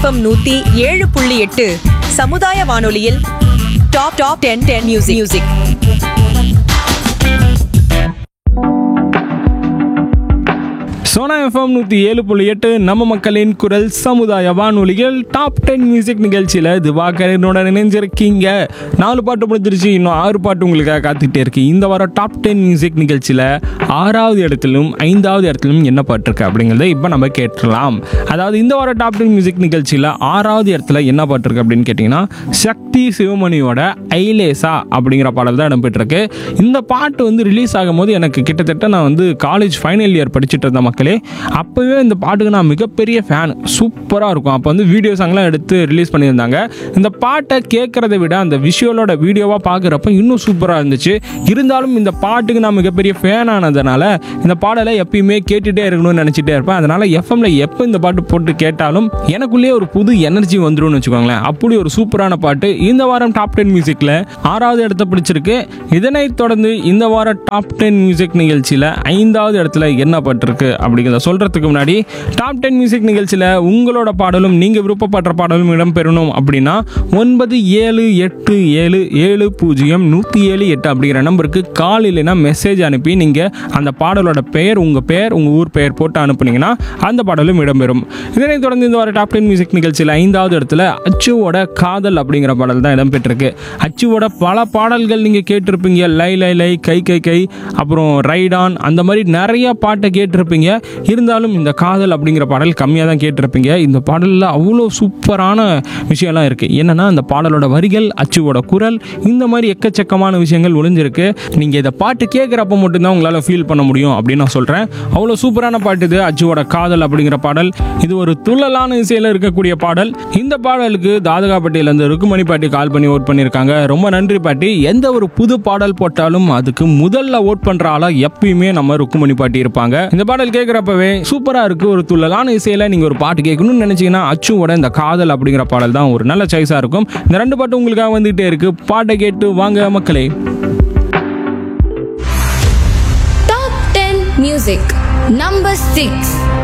FM நூத்தி ஏழு புள்ளி எட்டு சமுதாய வானொலியில் top top ten ten music music Sona FM நூற்றி ஏழு புள்ளி எட்டு நம்ம மக்களின் குரல் சமுதாய வானொலிகள் டாப் டென் மியூசிக் நிகழ்ச்சியில் திவாகரனோட இணைஞ்சிருக்கீங்க நாலு பாட்டு முடிஞ்சிருச்சு இன்னும் ஆறு பாட்டு உங்களுக்காக காத்துக்கிட்டே இருக்கு இந்த வாரம் டாப் டென் மியூசிக் நிகழ்ச்சியில் ஆறாவது இடத்திலும் ஐந்தாவது இடத்திலும் என்ன பாட்டு இருக்கு அப்படிங்கிறத இப்போ நம்ம கேட்டுடலாம் அதாவது இந்த வாரம் டாப் டென் மியூசிக் நிகழ்ச்சியில் ஆறாவது இடத்துல என்ன பாட்டு இருக்கு அப்படின்னு கேட்டிங்கன்னா சக்தி சிவமணியோட ஐலேசா அப்படிங்கிற பாடல் தான் இடம்பெற்றிருக்கு இந்த பாட்டு வந்து ரிலீஸ் ஆகும்போது எனக்கு கிட்டத்தட்ட நான் வந்து காலேஜ் ஃபைனல் இயர் படிச்சுட்டு இருந்த மக்களே அப்போவே இந்த பாட்டுக்கு நான் மிகப்பெரிய ஃபேன் சூப்பராக இருக்கும் அப்போ வந்து வீடியோ சாங்லாம் எடுத்து ரிலீஸ் பண்ணியிருந்தாங்க இந்த பாட்டை கேட்குறத விட அந்த விஷுவலோட வீடியோவாக பார்க்குறப்ப இன்னும் சூப்பராக இருந்துச்சு இருந்தாலும் இந்த பாட்டுக்கு நான் மிகப்பெரிய ஃபேன் ஆனதுனால இந்த பாடலை எப்பயுமே கேட்டுகிட்டே இருக்கணும்னு நினச்சிட்டே இருப்பேன் அதனால் எஃப்எம்ல எப்போ இந்த பாட்டு போட்டு கேட்டாலும் எனக்குள்ளேயே ஒரு புது எனர்ஜி வந்துரும்னு வச்சுக்கோங்களேன் அப்படி ஒரு சூப்பரான பாட்டு இந்த வாரம் டாப் டென் மியூசிக்கில் ஆறாவது இடத்த பிடிச்சிருக்கு இதனைத் தொடர்ந்து இந்த வாரம் டாப் டென் மியூசிக் நிகழ்ச்சியில் ஐந்தாவது இடத்துல என்ன பாட்டிருக்கு அப்படிங்கிறத சொல்கிறதுக்கு முன்னாடி டாப் டென் மியூசிக் நிகழ்ச்சியில் உங்களோட பாடலும் நீங்கள் விருப்பப்படுற பாடலும் இடம்பெறணும் அப்படின்னா ஒன்பது ஏழு எட்டு ஏழு ஏழு பூஜ்ஜியம் நூற்றி ஏழு எட்டு அப்படிங்கிற நம்பருக்கு கால் இல்லைன்னா மெசேஜ் அனுப்பி நீங்கள் அந்த பாடலோட பெயர் உங்கள் பெயர் உங்கள் ஊர் பெயர் போட்டு அனுப்புனீங்கன்னா அந்த பாடலும் இடம்பெறும் இதனைத் தொடர்ந்து இந்த வாரம் டாப் டென் மியூசிக் நிகழ்ச்சியில் ஐந்தாவது இடத்துல அச்சுவோட காதல் அப்படிங்கிற பாடல் தான் இடம்பெற்றிருக்கு அச்சுவோட பல பாடல்கள் நீங்கள் கேட்டிருப்பீங்க லை லை லை கை கை கை அப்புறம் ரைடான் அந்த மாதிரி நிறைய பாட்டை கேட்டிருப்பீங்க இருந்தாலும் இந்த காதல் அப்படிங்கிற பாடல் கம்மியாக தான் கேட்டிருப்பீங்க இந்த பாடலில் அவ்வளோ சூப்பரான விஷயம்லாம் இருக்குது என்னென்னா அந்த பாடலோட வரிகள் அச்சுவோட குரல் இந்த மாதிரி எக்கச்சக்கமான விஷயங்கள் ஒளிஞ்சிருக்கு நீங்கள் இதை பாட்டு கேட்குறப்ப மட்டும்தான் உங்களால் ஃபீல் பண்ண முடியும் அப்படின்னு நான் சொல்கிறேன் அவ்வளோ சூப்பரான பாட்டு இது அச்சுவோட காதல் அப்படிங்கிற பாடல் இது ஒரு துள்ளலான இசையில் இருக்கக்கூடிய பாடல் இந்த பாடலுக்கு தாதகாப்பட்டியிலேருந்து ருக்குமணி பாட்டி கால் பண்ணி ஓட் பண்ணியிருக்காங்க ரொம்ப நன்றி பாட்டி எந்த ஒரு புது பாடல் போட்டாலும் அதுக்கு முதல்ல ஓட் பண்ணுற ஆளாக எப்பயுமே நம்ம ருக்குமணி பாட்டி இருப்பாங்க இந்த பாடல் கேட்குறப்பவே சூப்பராக இருக்கு ஒரு துள்ளலான இசையில் நீங்கள் ஒரு பாட்டு கேட்கணும்னு நினச்சிங்கன்னா அச்சுவோட இந்த காதல் அப்படிங்கிற பாடல் தான் ஒரு நல்ல சாய்ஸாக இருக்கும் இந்த ரெண்டு பாட்டு உங்களுக்காக வந்துகிட்டே இருக்கு பாட்டை கேட்டு வாங்க மக்களே Top 10 Music Number 6